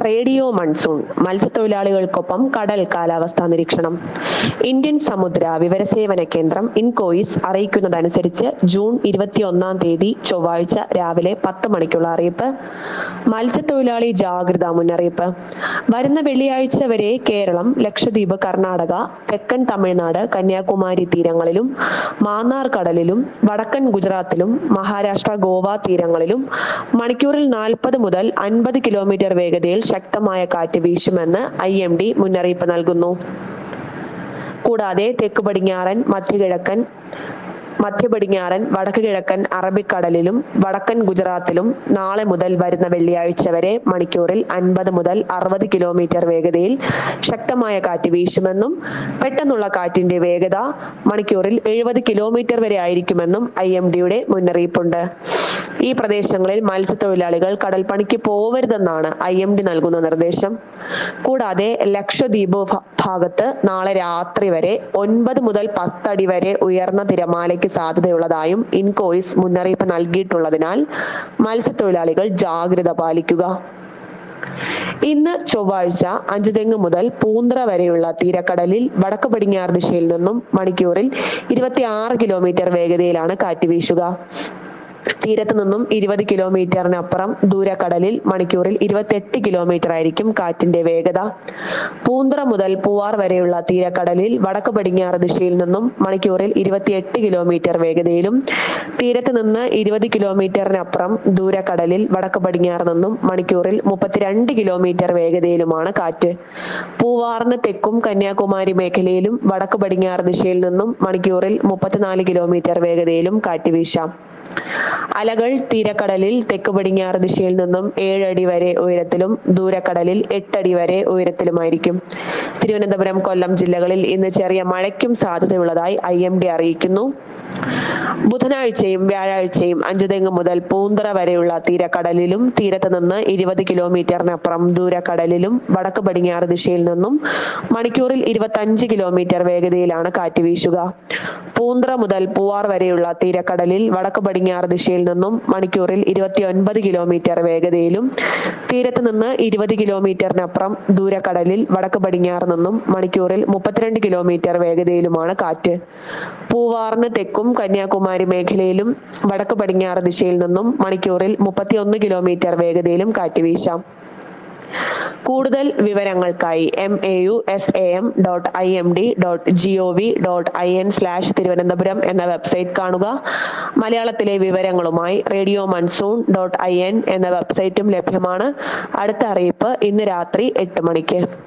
radio monsoon മത്സ്യത്തൊഴിലാളികൾക്കൊപ്പം കടൽ കാലാവസ്ഥാ നിരീക്ഷണം ഇന്ത്യൻ സമുദ്ര വിവരസേവന കേന്ദ്രം ഇൻകോയിസ് അറിയിക്കുന്നതനുസരിച്ച് ജൂൺ ഇരുപത്തിയൊന്നാം തീയതി ചൊവ്വാഴ്ച രാവിലെ പത്ത് മണിക്കുള്ള അറിയിപ്പ് മത്സ്യത്തൊഴിലാളി ജാഗ്രതാ മുന്നറിയിപ്പ് വരുന്ന വെള്ളിയാഴ്ച വരെ കേരളം ലക്ഷദ്വീപ് കർണാടക തെക്കൻ തമിഴ്നാട് കന്യാകുമാരി തീരങ്ങളിലും മാന്നാർ കടലിലും വടക്കൻ ഗുജറാത്തിലും മഹാരാഷ്ട്ര ഗോവ തീരങ്ങളിലും മണിക്കൂറിൽ നാൽപ്പത് മുതൽ അൻപത് കിലോമീറ്റർ വേഗതയിൽ ശക്തമായ കാറ്റ് വീശുമെന്ന് ഐ എം ഡി മുന്നറിയിപ്പ് നൽകുന്നു കൂടാതെ തെക്ക് പടിഞ്ഞാറൻ മധ്യകിഴക്കൻ മധ്യ പടിഞ്ഞാറൻ വടക്ക് കിഴക്കൻ അറബിക്കടലിലും വടക്കൻ ഗുജറാത്തിലും നാളെ മുതൽ വരുന്ന വെള്ളിയാഴ്ച വരെ മണിക്കൂറിൽ അൻപത് മുതൽ അറുപത് കിലോമീറ്റർ വേഗതയിൽ ശക്തമായ കാറ്റ് വീശുമെന്നും പെട്ടെന്നുള്ള കാറ്റിന്റെ വേഗത മണിക്കൂറിൽ എഴുപത് കിലോമീറ്റർ വരെ ആയിരിക്കുമെന്നും ഐ എം ഡിയുടെ മുന്നറിയിപ്പുണ്ട് ഈ പ്രദേശങ്ങളിൽ മത്സ്യത്തൊഴിലാളികൾ കടൽപ്പണിക്ക് പോവരുതെന്നാണ് ഐ എം ഡി നൽകുന്ന നിർദ്ദേശം കൂടാതെ ലക്ഷദ്വീപ് ഭ- ഭാഗത്ത് നാളെ രാത്രി വരെ ഒൻപത് മുതൽ പത്തടി വരെ ഉയർന്ന തിരമാലയ്ക്ക് സാധ്യതയുള്ളതായും ഇൻകോയിസ് മുന്നറിയിപ്പ് നൽകിയിട്ടുള്ളതിനാൽ മത്സ്യത്തൊഴിലാളികൾ ജാഗ്രത പാലിക്കുക ഇന്ന് ചൊവ്വാഴ്ച അഞ്ചുതെങ്ങ് മുതൽ പൂന്തറ വരെയുള്ള തീരക്കടലിൽ വടക്ക് പടിഞ്ഞാറ് ദിശയിൽ നിന്നും മണിക്കൂറിൽ ഇരുപത്തി ആറ് കിലോമീറ്റർ വേഗതയിലാണ് കാറ്റ് വീശുക തീരത്ത് നിന്നും ഇരുപത് കിലോമീറ്ററിനപ്പുറം ദൂരക്കടലിൽ മണിക്കൂറിൽ ഇരുപത്തെട്ട് കിലോമീറ്റർ ആയിരിക്കും കാറ്റിന്റെ വേഗത പൂന്തറ മുതൽ പൂവാർ വരെയുള്ള തീരക്കടലിൽ വടക്ക് പടിഞ്ഞാറ് ദിശയിൽ നിന്നും മണിക്കൂറിൽ ഇരുപത്തിയെട്ട് കിലോമീറ്റർ വേഗതയിലും തീരത്ത് നിന്ന് ഇരുപത് കിലോമീറ്ററിനപ്പുറം ദൂരക്കടലിൽ വടക്ക് പടിഞ്ഞാറ് നിന്നും മണിക്കൂറിൽ മുപ്പത്തിരണ്ട് കിലോമീറ്റർ വേഗതയിലുമാണ് കാറ്റ് പൂവാറിന് തെക്കും കന്യാകുമാരി മേഖലയിലും വടക്ക് പടിഞ്ഞാറ് ദിശയിൽ നിന്നും മണിക്കൂറിൽ മുപ്പത്തിനാല് കിലോമീറ്റർ വേഗതയിലും കാറ്റ് വീശാം അലകൾ തീരക്കടലിൽ തെക്ക് പടിഞ്ഞാറ് ദിശയിൽ നിന്നും ഏഴടി വരെ ഉയരത്തിലും ദൂരക്കടലിൽ എട്ടടി വരെ ഉയരത്തിലുമായിരിക്കും തിരുവനന്തപുരം കൊല്ലം ജില്ലകളിൽ ഇന്ന് ചെറിയ മഴയ്ക്കും സാധ്യതയുള്ളതായി ഐ എം ഡി അറിയിക്കുന്നു ബുധനാഴ്ചയും വ്യാഴാഴ്ചയും അഞ്ചുതെങ്ങ് മുതൽ പൂന്തറ വരെയുള്ള തീരക്കടലിലും തീരത്ത് നിന്ന് ഇരുപത് കിലോമീറ്ററിനപ്പുറം ദൂരക്കടലിലും വടക്ക് പടിഞ്ഞാറ് ദിശയിൽ നിന്നും മണിക്കൂറിൽ ഇരുപത്തഞ്ച് കിലോമീറ്റർ വേഗതയിലാണ് കാറ്റ് വീശുക പൂന്തറ മുതൽ പൂവാർ വരെയുള്ള തീരക്കടലിൽ വടക്ക് പടിഞ്ഞാറ് ദിശയിൽ നിന്നും മണിക്കൂറിൽ ഇരുപത്തിയൊൻപത് കിലോമീറ്റർ വേഗതയിലും തീരത്ത് നിന്ന് ഇരുപത് കിലോമീറ്ററിനപ്പുറം ദൂരക്കടലിൽ വടക്ക് പടിഞ്ഞാറ് നിന്നും മണിക്കൂറിൽ മുപ്പത്തിരണ്ട് കിലോമീറ്റർ വേഗതയിലുമാണ് കാറ്റ് പൂവാറിന് തെക്കും കന്യാകുമാരി മേഖലയിലും വടക്ക് പടിഞ്ഞാറ് ദിശയിൽ നിന്നും മണിക്കൂറിൽ മുപ്പത്തിയൊന്ന് കിലോമീറ്റർ വേഗതയിലും കാറ്റ് വീശാം കൂടുതൽ വിവരങ്ങൾക്കായി M A U S A M dot I M D dot G O V dot I N slash Thiruvananthapuram എന്ന വെബ്സൈറ്റ് കാണുക മലയാളത്തിലെ വിവരങ്ങളുമായി radio monsoon dot I N എന്ന വെബ്സൈറ്റും ലഭ്യമാണ് അടുത്ത അറിയിപ്പ് ഇന്ന് രാത്രി എട്ട് മണിക്ക്